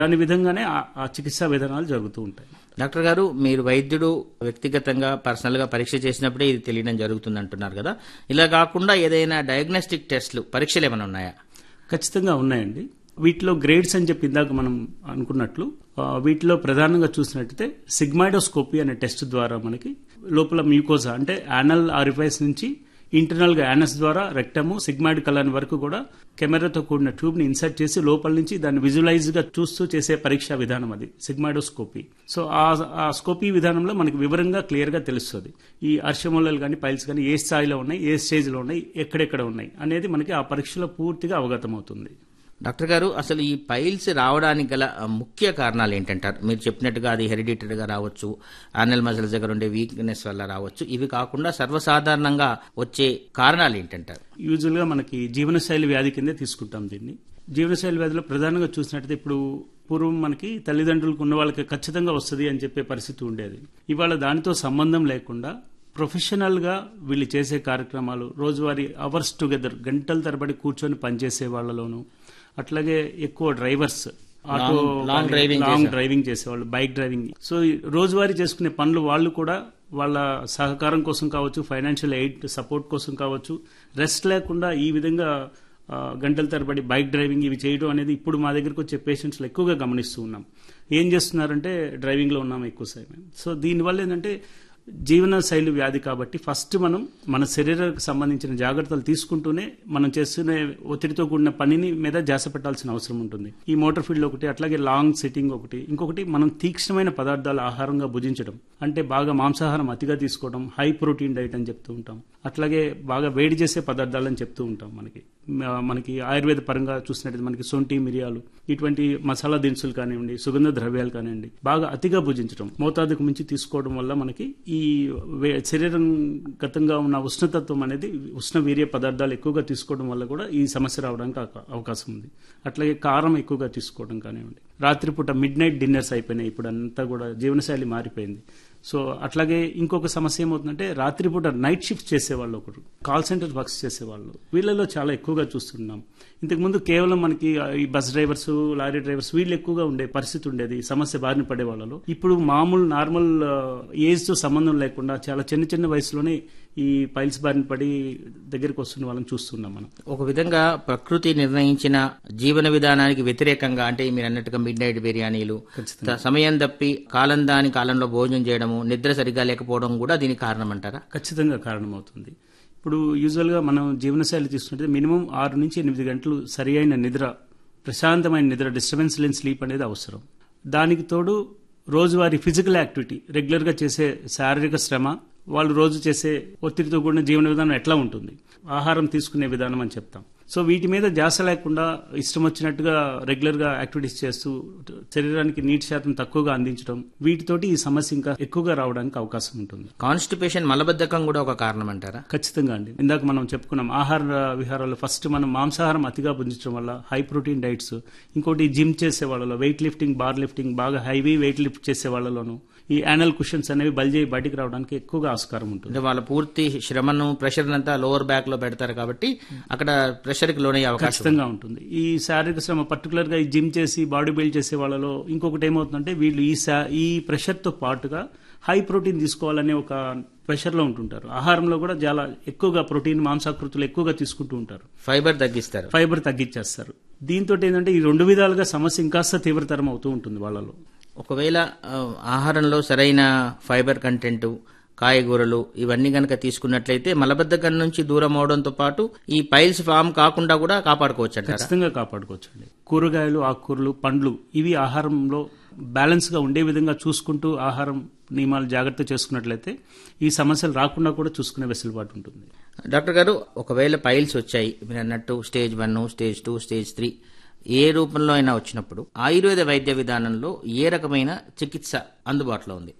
దాని విధంగానే ఆ- ఆ చికిత్సా విధానాలు జరుగుతూ ఉంటాయి డాక్టర్ గారు మీరు వైద్యుడు వ్యక్తిగతంగా పర్సనల్ గా పరీక్ష చేసినప్పుడే ఇది తెలియడం జరుగుతుంది అంటున్నారు కదా ఇలా కాకుండా ఏదైనా డయాగ్నోస్టిక్ టెస్ట్లు పరీక్షలు ఏమైనా ఉన్నాయా ఖచ్చితంగా ఉన్నాయండి వీటిలో గ్రేడ్స్ అని చెప్పి ఇందాక మనం అనుకున్నట్లు ఆ, వీటిలో ప్రధానంగా చూసినట్టయితే సిగ్మాయిడోస్కోపీ అనే టెస్ట్ ద్వారా మనకి లోపల మ్యూకోజా అంటే యానల్ ఆరిఫైస్ నుంచి ఇంటర్నల్ గా యానస్ ద్వారా రెక్టము సిగ్మాయిడ్ కలాన్ వరకు కూడా కెమెరాతో కూడిన ట్యూబ్ ని ఇన్సర్ట్ చేసి లోపల నుంచి దాన్ని విజువలైజ్ గా చూస్తూ చేసే పరీక్షా విధానం అది సిగ్మాయిడోస్కోపీ సో ఆ ఆ స్కోపీ విధానంలో మనకి వివరంగా క్లియర్ గా తెలుస్తుంది ఈ అర్షమూలలు కానీ పైల్స్ కానీ ఏ స్థాయిలో ఉన్నాయి ఏ స్టేజ్ లో ఉన్నాయి ఎక్కడెక్కడ ఉన్నాయి అనేది మనకి ఆ పరీక్షలో పూర్తిగా అవగతమవుతుంది డాక్టర్ గారు అసలు ఈ పైల్స్ రావడానికి గల ఆ, ముఖ్య కారణాలు ఏంటంటారు మీరు చెప్పినట్టుగా అది హెరిడిటరీగా రావచ్చు యానల్ మజిల్స్ దగ్గర ఉండే వీక్నెస్ వల్ల రావచ్చు ఇవి కాకుండా సర్వసాధారణంగా వచ్చే కారణాలు ఏంటంటారు యూజువల్ గా మనకి జీవనశైలి వ్యాధి కిందే తీసుకుంటాం దీన్ని జీవనశైలి వ్యాధిలో ప్రధానంగా చూసినట్టయితే ఇప్పుడు పూర్వం మనకి తల్లిదండ్రులకు ఉన్న వాళ్ళకి ఖచ్చితంగా వస్తుంది అని చెప్పే పరిస్థితి ఉండేది ఇవాళ దానితో సంబంధం లేకుండా ప్రొఫెషనల్ గా వీళ్ళు చేసే కార్యక్రమాలు రోజువారీ అవర్స్ టుగెదర్ గంటల తరబడి కూర్చొని పనిచేసే వాళ్ళలోను అట్లాగే ఎక్కువ drivers auto long driving long driving చేసేవాళ్ళు బైక్ డ్రైవింగ్ సో ఈ రోజువారీ చేసుకునే పనులు వాళ్ళు కూడా వాళ్ళ సహకారం కోసం కావచ్చు ఫైనాన్షియల్ ఎయిడ్ సపోర్ట్ కోసం కావచ్చు రెస్ట్ లేకుండా ఈ విధంగా ఆ, గంటల తరబడి బైక్ డ్రైవింగ్ ఇవి చేయడం అనేది ఇప్పుడు మా దగ్గరకు వచ్చే పేషెంట్స్లో ఎక్కువగా గమనిస్తూ ఉన్నాం ఏం చేస్తున్నారంటే డ్రైవింగ్లో ఉన్నాం ఎక్కువ సమయం సో దీనివల్ల ఏంటంటే జీవన శైలి వ్యాధి కాబట్టి ఫస్ట్ మనం మన శరీరానికి సంబంధించిన జాగ్రత్తలు తీసుకుంటూనే మనం చేస్తున్న ఒత్తిడితో కూడిన పనిని మీద జాస పెట్టాల్సిన అవసరం ఉంటుంది ఈ మోటార్ ఫీల్డ్ ఒకటి అట్లాగే లాంగ్ సిట్టింగ్ ఒకటి ఇంకొకటి మనం తీక్ష్ణమైన పదార్థాలు ఆహారంగా భుజించడం అంటే బాగా మాంసాహారం అతిగా తీసుకోవడం హై ప్రోటీన్ డైట్ అని చెప్తూ ఉంటాం అట్లాగే బాగా వేడి చేసే పదార్థాలని చెప్తూ ఉంటాం మనకి మ- మనకి ఆయుర్వేద పరంగా చూసినట్టు మనకి సొంటి మిరియాలు ఇటువంటి మసాలా దినుసులు కానివ్వండి సుగంధ ద్రవ్యాలు కానివ్వండి బాగా అతిగా భుజించడం మోతాదుకు మించి తీసుకోవడం వల్ల మనకి ఈ వే- శరీరం గతంగా ఉన్న ఉష్ణతత్వం అనేది ఉష్ణ వీర్య పదార్థాలు ఎక్కువగా తీసుకోవడం వల్ల కూడా ఈ సమస్య రావడానికి అవకా- అవకాశం ఉంది అట్లాగే కారం ఎక్కువగా తీసుకోవడం కానివ్వండి రాత్రిపూట మిడ్ నైట్ డిన్నర్స్ అయిపోయినాయి ఇప్పుడు అంతా కూడా జీవనశైలి మారిపోయింది సో అట్లాగే ఇంకొక సమస్య ఏమవుతుందంటే రాత్రిపూట నైట్ షిఫ్ట్ చేసేవాళ్ళు ఒకరు కాల్ సెంటర్ వర్క్స్ చేసేవాళ్ళు వీళ్ళలో చాలా ఎక్కువగా చూస్తున్నాం ఇంతకుముందు కేవలం మనకి ఈ బస్ డ్రైవర్స్ లారీ డ్రైవర్స్ వీళ్ళు ఎక్కువగా ఉండే పరిస్థితి ఉండేది ఈ సమస్య బారిన పడే వాళ్ళలో ఇప్పుడు మామూలు నార్మల్ ఏజ్ తో సంబంధం లేకుండా చాలా చిన్న చిన్న వయసులోనే ఈ పైల్స్ బారిన పడి దగ్గరికి వస్తున్న వాళ్ళని చూస్తున్నాం మనం ఒక విధంగా ప్రకృతి నిర్ణయించిన జీవన విధానానికి వ్యతిరేకంగా అంటే మీరు అన్నట్టుగా మిడ్ నైట్ బిర్యానీలు త- సమయం తప్పి కాలం దాని కాలంలో భోజనం చేయడము నిద్ర సరిగ్గా లేకపోవడం కూడా దీనికి కారణం అంటారా ఖచ్చితంగా కారణమవుతుంది ఇప్పుడు యూజువల్గా మనం జీవనశైలి తీసుకుంటే మినిమం ఆరు నుంచి ఎనిమిది గంటలు సరి అయిన నిద్ర ప్రశాంతమైన నిద్ర డిస్టర్బెన్స్ లేని స్లీప్ అనేది అవసరం దానికి తోడు రోజువారీ ఫిజికల్ యాక్టివిటీ రెగ్యులర్గా చేసే శారీరక శ్రమ వాళ్ళు రోజు చేసే ఒత్తిడితో కూడిన జీవన విధానం ఎట్లా ఉంటుంది ఆహారం తీసుకునే విధానం అని చెప్తాం సో వీటి మీద ధ్యాస లేకుండా ఇష్టం వచ్చినట్టుగా రెగ్యులర్ గా యాక్టివిటీస్ చేస్తూ శరీరానికి నీటి శాతం తక్కువగా అందించడం వీటితోటి ఈ సమస్య ఇంకా ఎక్కువగా రావడానికి అవకాశం ఉంటుంది కాన్స్టిపేషన్ మలబద్ధకం కూడా ఒక కారణం అంటారా ఖచ్చితంగా అండి ఇందాక మనం చెప్పుకున్నాం ఆహార విహారాలు ఫస్ట్ మనం మాంసాహారం అతిగా భుజించడం వల్ల హై ప్రోటీన్ డైట్స్ ఇంకోటి జిమ్ చేసే వాళ్ళలో వెయిట్ లిఫ్టింగ్ బార్ లిఫ్టింగ్ బాగా హైవీ వెయిట్ లిఫ్ట్ చేసే వాళ్ళలోను ఈ యానల్ కుషన్స్ అనేవి బల్జేయి బయటికి రావడానికి ఎక్కువగా ఆస్కారం ఉంటుంది అంటే వాళ్ళ పూర్తి శ్రమను ప్రెషర్ అంతా లోవర్ బ్యాక్ లో పెడతారు కాబట్టి అక్కడ ప్రెషర్ కి లోనయ్యే అవకాశం ఖచ్చితంగా ఉంటుంది ఈ శారీరక శ్రమ పర్టికులర్ గా ఈ జిమ్ చేసి బాడీ బిల్డ్ చేసే వాళ్ళలో ఇంకొకటి ఏమవుతుందంటే వీళ్ళు ఈ శా- ఈ ప్రెషర్ తో పాటుగా హై ప్రోటీన్ తీసుకోవాలనే ఒక ప్రెషర్ లో ఉంటుంటారు ఆహారంలో కూడా చాలా ఎక్కువగా ప్రోటీన్ మాంసాకృతులు ఎక్కువగా తీసుకుంటూ ఉంటారు ఫైబర్ తగ్గిస్తారు ఫైబర్ తగ్గించేస్తారు దీంతో ఏంటంటే ఈ రెండు విధాలుగా సమస్య ఇంకాస్త తీవ్రతరం అవుతూ ఉంటుంది వాళ్ళలో ఒకవేళ ఆ, ఆహారంలో సరైన ఫైబర్ కంటెంట్ కాయగూరలు ఇవన్నీ గనక తీసుకున్నట్లయితే మలబద్ధకం నుంచి దూరం అవడంతో పాటు ఈ పైల్స్ ఫామ్ కాకుండా కూడా కాపాడుకోవచ్చు అంటారా ఖచ్చితంగా కాపాడుకోవచ్చండి కూరగాయలు ఆకుకూరలు పండ్లు ఇవి ఆహారంలో బ్యాలెన్స్ గా ఉండే విధంగా చూసుకుంటూ ఆహారం నియమాలు జాగ్రత్త చేసుకున్నట్లయితే ఈ సమస్యలు రాకుండా కూడా చూసుకునే వెసులుబాటు ఉంటుంది డాక్టర్ గారు ఒకవేళ పైల్స్ వచ్చాయి మీరు అన్నట్టు stage one stage two stage three ఏ రూపంలో అయినా వచ్చినప్పుడు ఆయుర్వేద వైద్య విధానంలో ఏ రకమైన చికిత్స అందుబాటులో ఉంది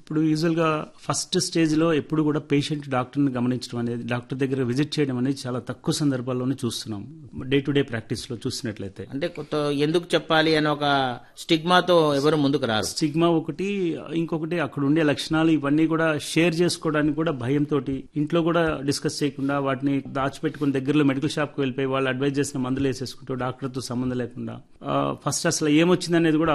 ఇప్పుడు యూజువల్ గా ఫస్ట్ స్టేజ్ లో ఎప్పుడు కూడా పేషెంట్ డాక్టర్ ని గమనించడం అనేది డాక్టర్ దగ్గర విజిట్ చేయడం అనేది చాలా తక్కువ సందర్భాల్లోనే చూస్తున్నాం డే టు డే ప్రాక్టీస్ లో చూసినట్లయితే అంటే కొత్త ఎందుకు చెప్పాలి అని ఒక స్టిగ్మాతో ఎవరు ముందుకు రారు స్టిగ్మా ఒకటి ఇంకొకటి అక్కడ ఉండే లక్షణాలు ఇవన్నీ కూడా షేర్ చేసుకోవడానికి కూడా భయంతో ఇంట్లో కూడా డిస్కస్ చేయకుండా వాటిని దాచిపెట్టుకుని దగ్గరలో మెడికల్ షాప్ కి వెళ్ళిపోయి వాళ్ళు అడ్వైజ్ చేసిన మందులు వేసేసుకుంటూ డాక్టర్ తో సంబంధం లేకుండా ఫస్ట్ అసలు ఏమొచ్చింది అనేది కూడా